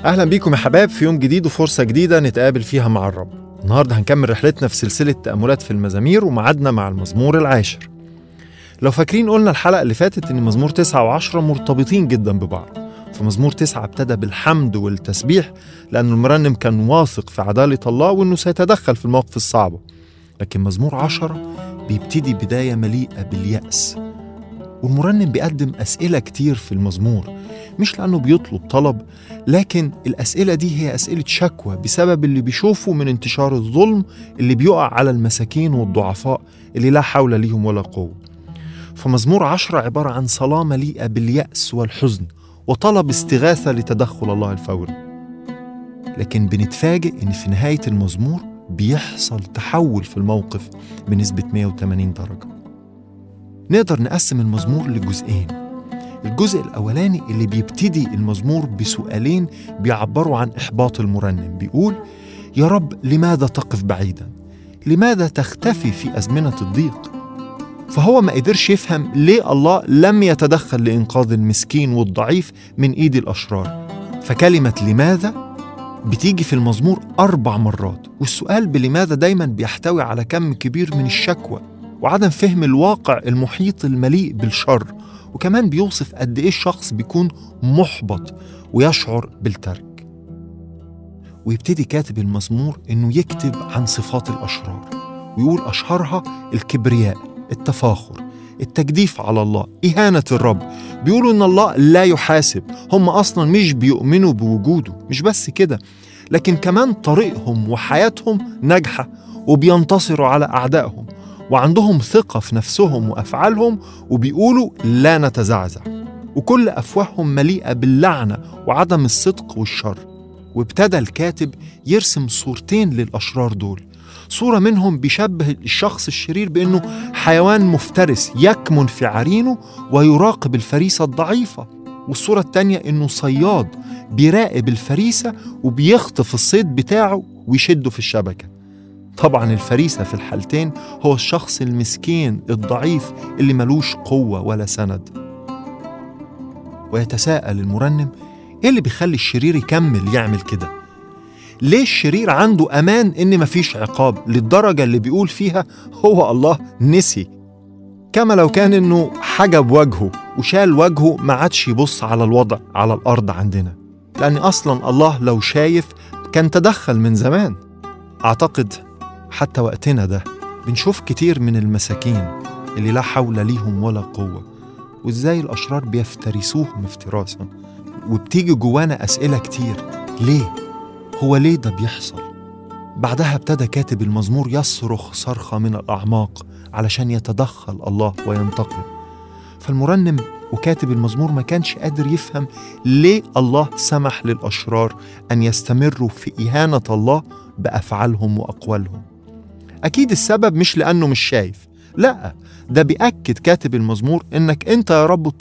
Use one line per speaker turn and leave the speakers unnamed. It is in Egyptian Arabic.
أهلا بيكم يا حباب في يوم جديد وفرصة جديدة نتقابل فيها مع الرب النهاردة هنكمل رحلتنا في سلسلة تأملات في المزامير ومعادنا مع المزمور العاشر لو فاكرين قلنا الحلقة اللي فاتت إن مزمور تسعة وعشرة مرتبطين جدا ببعض فمزمور تسعة ابتدى بالحمد والتسبيح لأن المرنم كان واثق في عدالة الله وإنه سيتدخل في المواقف الصعبة لكن مزمور عشرة بيبتدي بداية مليئة باليأس والمرنم بيقدم أسئلة كتير في المزمور مش لأنه بيطلب طلب لكن الأسئلة دي هي أسئلة شكوى بسبب اللي بيشوفه من انتشار الظلم اللي بيقع على المساكين والضعفاء اللي لا حول ليهم ولا قوة فمزمور عشرة عبارة عن صلاة مليئة باليأس والحزن وطلب استغاثة لتدخل الله الفوري لكن بنتفاجئ إن في نهاية المزمور بيحصل تحول في الموقف بنسبة 180 درجة نقدر نقسم المزمور لجزئين الجزء الأولاني اللي بيبتدي المزمور بسؤالين بيعبروا عن إحباط المرنم بيقول يا رب لماذا تقف بعيدا؟ لماذا تختفي في أزمنة الضيق؟ فهو ما قدرش يفهم ليه الله لم يتدخل لإنقاذ المسكين والضعيف من إيد الأشرار فكلمة لماذا بتيجي في المزمور أربع مرات والسؤال بلماذا دايما بيحتوي على كم كبير من الشكوى وعدم فهم الواقع المحيط المليء بالشر وكمان بيوصف قد إيه الشخص بيكون محبط ويشعر بالترك ويبتدي كاتب المزمور إنه يكتب عن صفات الأشرار ويقول أشهرها الكبرياء التفاخر التجديف على الله إهانة الرب بيقولوا إن الله لا يحاسب هم أصلا مش بيؤمنوا بوجوده مش بس كده لكن كمان طريقهم وحياتهم ناجحة وبينتصروا على أعدائهم وعندهم ثقة في نفسهم وأفعالهم وبيقولوا لا نتزعزع وكل أفواههم مليئة باللعنة وعدم الصدق والشر وابتدى الكاتب يرسم صورتين للأشرار دول صورة منهم بيشبه الشخص الشرير بأنه حيوان مفترس يكمن في عرينه ويراقب الفريسة الضعيفة والصورة التانية إنه صياد بيراقب الفريسة وبيخطف الصيد بتاعه ويشده في الشبكة طبعا الفريسة في الحالتين هو الشخص المسكين الضعيف اللي ملوش قوة ولا سند ويتساءل المرنم ايه اللي بيخلي الشرير يكمل يعمل كده ليه الشرير عنده امان ان مفيش عقاب للدرجة اللي بيقول فيها هو الله نسي كما لو كان انه حجب وجهه وشال وجهه ما عادش يبص على الوضع على الارض عندنا لان اصلا الله لو شايف كان تدخل من زمان اعتقد حتى وقتنا ده بنشوف كتير من المساكين اللي لا حول ليهم ولا قوة وازاي الأشرار بيفترسوهم افتراسا وبتيجي جوانا أسئلة كتير ليه؟ هو ليه ده بيحصل؟ بعدها ابتدى كاتب المزمور يصرخ صرخة من الأعماق علشان يتدخل الله وينتقم فالمرنم وكاتب المزمور ما كانش قادر يفهم ليه الله سمح للأشرار أن يستمروا في إهانة الله بأفعالهم وأقوالهم أكيد السبب مش لأنه مش شايف لا ده بيأكد كاتب المزمور إنك أنت يا رب